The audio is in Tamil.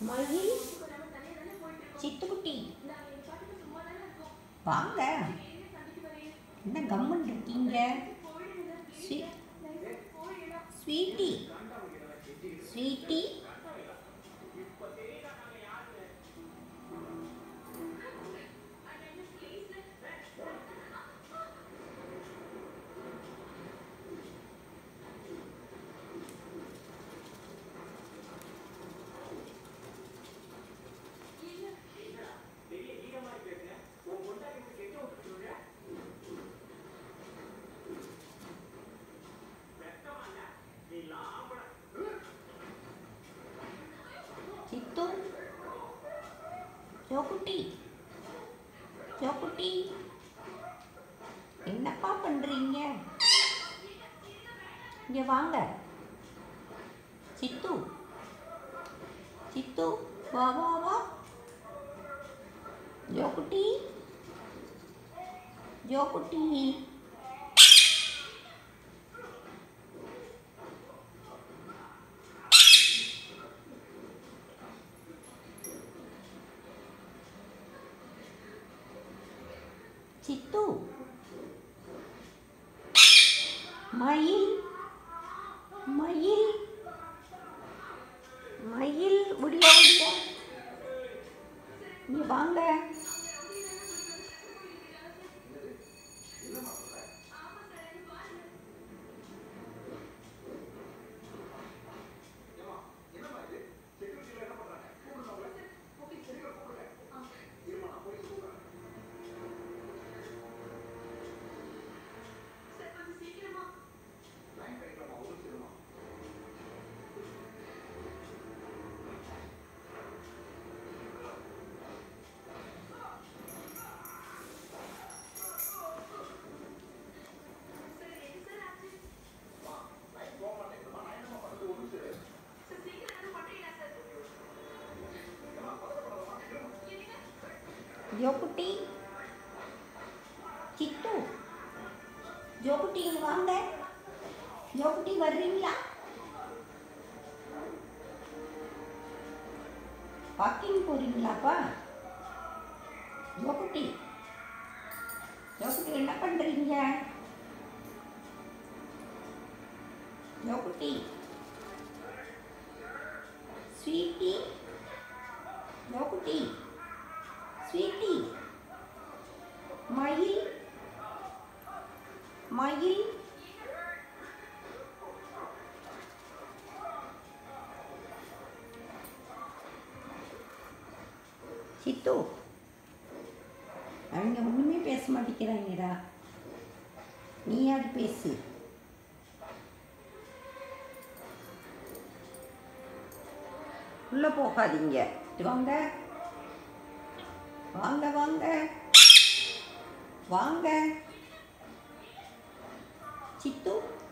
மயில் சித்துக்குட்டி வாங்க என்ன கம்மன் இருக்கீங்க ஸ்வீ- ஸ்வீட்டி ஸ்வீட்டி சித்து ஜோக்குட்டி ஜோக்குட்டி என்னப்பா பண்ணுறீங்க இங்கே வாங்க சித்து சித்து வா வா வா ஜோக்குட்டி ஜோக்குட்டி சித்து மயில் மயில் மயில் முடியா முடியா இங்க வாங்க ஜோக்குட்டி சித்து ஜோக்குட்டி இங்க வாங்க ஜோக்குட்டி வர்றீங்களா வாக்கிங் போறீங்களாப்பா ஜோக்குட்டி ஜோக்குட்டி என்ன பண்றீங்க ஜோக்குட்டி ஸ்வீட்டி ஜோக்குட்டி ஸ்வீட்டி மயில் மயில் சித்து அவங்க ஒன்றுமே பேச மாட்டேங்கிறாங்கடா நீயாவது பேசு உள்ளே போகாதீங்க வாங்க வாங்க வாங்க வாங்க சித்து